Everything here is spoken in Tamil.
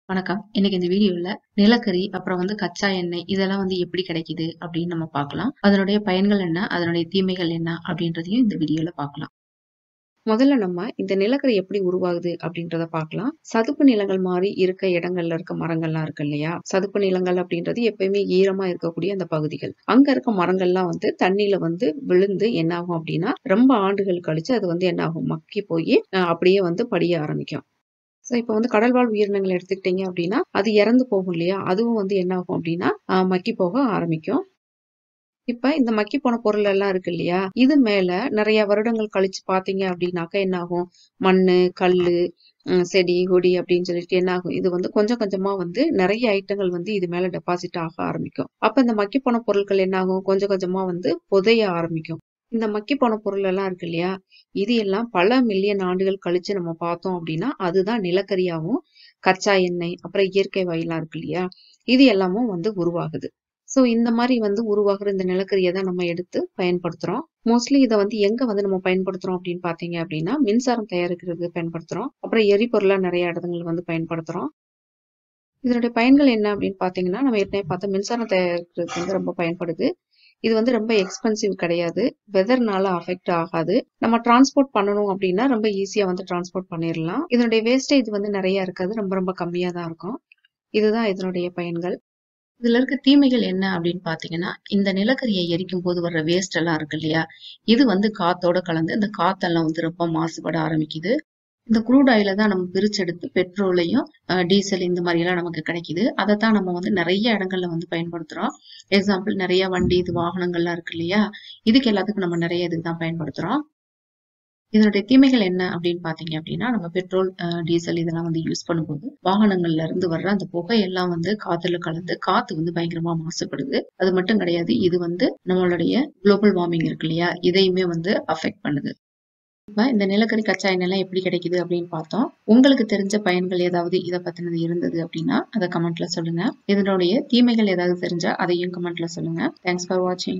வணக்கம். இன்னைக்கு இந்த வீடியோல நிலக்கரி, அப்புறம் வந்து கச்சா எண்ணெய் இதெல்லாம் வந்து எப்படி கிடைக்குது அப்படின்னு நம்ம பார்க்கலாம். அதனுடைய பயன்கள் என்ன? அதனுடைய தீமைகள் என்ன? அப்படின்றதையும் இந்த வீடியோல பார்க்கலாம். முதல்ல நம்ம இந்த நிலக்கரி எப்படி உருவாகுது அப்படின்றத பார்க்கலாம். சதுப்பு நிலங்கள் மாரி இருக்க இடங்கள்ல இருக்க மரங்கள்லாம் இருக்கு இல்லையா? சதுப்பு நிலங்கள் அப்படின்றது எப்பயுமே ஈரமா இருக்கக்கூடிய அந்த பகுதிகள். அங்க இருக்க மரங்கள்லாம் வந்து தண்ணீல வந்து விழுந்து என்ன ஆகும் அப்படின்னா, ரொம்ப ஆண்டுகள் கழிச்சு அது வந்து என்ன ஆகும்? மக்கி போயி அ அப்படியே வந்து படிய ஆரம்பிக்கும். ஸோ இப்ப வந்து கடல்வாழ் உயிரினங்கள் எடுத்துக்கிட்டீங்க அப்படின்னா, அது இறந்து போகும் இல்லையா? அதுவும் வந்து என்ன ஆகும் அப்படின்னா, அ மக்கி போக ஆரம்பிக்கும். இப்ப இந்த மக்கி போன பொருள் எல்லாம் இருக்கு இல்லையா? இது மேல நெறைய வருடங்கள் கழிச்சு பார்த்தீங்க அப்படின்னாக்க என்ன ஆகும்? மண்ணு, கல்லு, ம் செடி, கொடி அப்படின்னு சொல்லிட்டு என்ன ஆகும்? இது வந்து கொஞ்சம் கொஞ்சமா வந்து நெறைய ஐட்டங்கள் வந்து இது மேல டெபாசிட் ஆக ஆரம்பிக்கும். அப்ப இந்த மக்கி போன பொருட்கள் என்ன ஆகும்? கொஞ்சம் கொஞ்சமா வந்து புதைய ஆரம்பிக்கும். இந்த மக்கி போன பொருள் எல்லாம் இருக்கு இல்லையா? இது எல்லாம் பல மில்லியன் ஆண்டுகள் கழிச்சு நம்ம பார்த்தோம் அப்படின்னா, அதுதான் நிலக்கரியாவும், கச்சா எண்ணெய், அப்புறம் இயற்கை வாயுலாம் இருக்கு இல்லையா? இது எல்லாமும் வந்து உருவாகுது. ஸோ இந்த மாரி வந்து உருவாகுற இந்த நிலக்கரிய தான் நம்ம எடுத்து பயன்படுத்துறோம். மோஸ்ட்லி இத வந்து எங்க வந்து நம்ம பயன்படுத்துறோம் அப்படின்னு பார்த்தீங்க அப்படின்னா, மின்சாரம் தயாரிக்கிறதுக்கு பயன்படுத்துறோம். அப்புறம் எரிபொருளா நெறைய இடங்கள்ல வந்து பயன்படுத்துறோம். இதனுடைய பயன்கள் என்ன அப்படின்னு பார்த்தீங்கன்னா, நம்ம ஏற்கனவே பார்த்தோம் மின்சாரம் தயாரிக்கிறதுக்கு வந்து ரொம்ப பயன்படுது. இது வந்து ரொம்ப எக்ஸ்பென்சிவ் கிடையாது. வெதர்னால அஃபெக்ட் ஆகாது. நம்ம டிரான்ஸ்போர்ட் பண்ணணும் அப்படின்னா, ரொம்ப ஈஸியா வந்து டிரான்ஸ்போர்ட் பண்ணிரலாம். இதனுடைய வேஸ்டேஜ் வந்து நெறைய இருக்காது. ரொம்ப ரொம்ப கம்மியா தான் இருக்கும். இதுதான் இதனுடைய பயன்கள். இதுல இருக்க தீமைகள் என்ன அப்படின்னு பார்த்தீங்கன்னா, இந்த நிலக்கரிய எரிக்கும்போது வர்ற வேஸ்ட் எல்லாம் இருக்கு இல்லையா? இது வந்து காத்தோட கலந்து இந்த காத்தெல்லாம் வந்து ரொம்ப மாசுபட ஆரம்பிக்குது. இந்த க்ரூட் ஆயில தான் நம்ம பிரிச்செடுத்து பெட்ரோலையும், அ டீசல் இந்த மாரியெல்லாம் நமக்கு கிடைக்குது. அதத்தான் நம்ம வந்து நெறைய இடங்கள்ல வந்து பயன்படுத்துறோம். எக்ஸாம்பிள் நெறைய வண்டி, இது வாகனங்கள்லாம் இருக்கு இல்லையா? இதுக்கு எல்லாத்துக்கும் நம்ம நெறைய இதுக்கு தான் பயன்படுத்துறோம். இதனுடைய தீமைகள் என்ன அப்படின்னு பார்த்தீங்க அப்படின்னா, நம்ம பெட்ரோல், அ டீசல் இதெல்லாம் வந்து யூஸ் பண்ணும்போது, வாகனங்கள்ல இருந்து வர்ற அந்த புகையெல்லாம் வந்து காத்துல கலந்து, காத்து வந்து பயங்கரமா மாசுபடுது. அது மட்டும் கிடையாது. இது வந்து நம்மளுடைய குளோபல் வார்மிங் இருக்கு இல்லையா? இதையுமே வந்து அஃபெக்ட் பண்ணுது. இப்ப இந்த நிலக்கரி, கச்சா எண்ணெய்லாம் எப்படி கிடைக்குது அப்படின்னு பார்த்தோம். உங்களுக்கு தெரிஞ்ச பயன்கள் ஏதாவது இத பத்தினது இருந்தது அப்படின்னா, அத கமெண்ட்ல சொல்லுங்க. இதனுடைய தீமைகள் ஏதாவது தெரிஞ்சா அதையும் கமெண்ட்ல சொல்லுங்க. தேங்க்ஸ் ஃபார் வாட்சிங்.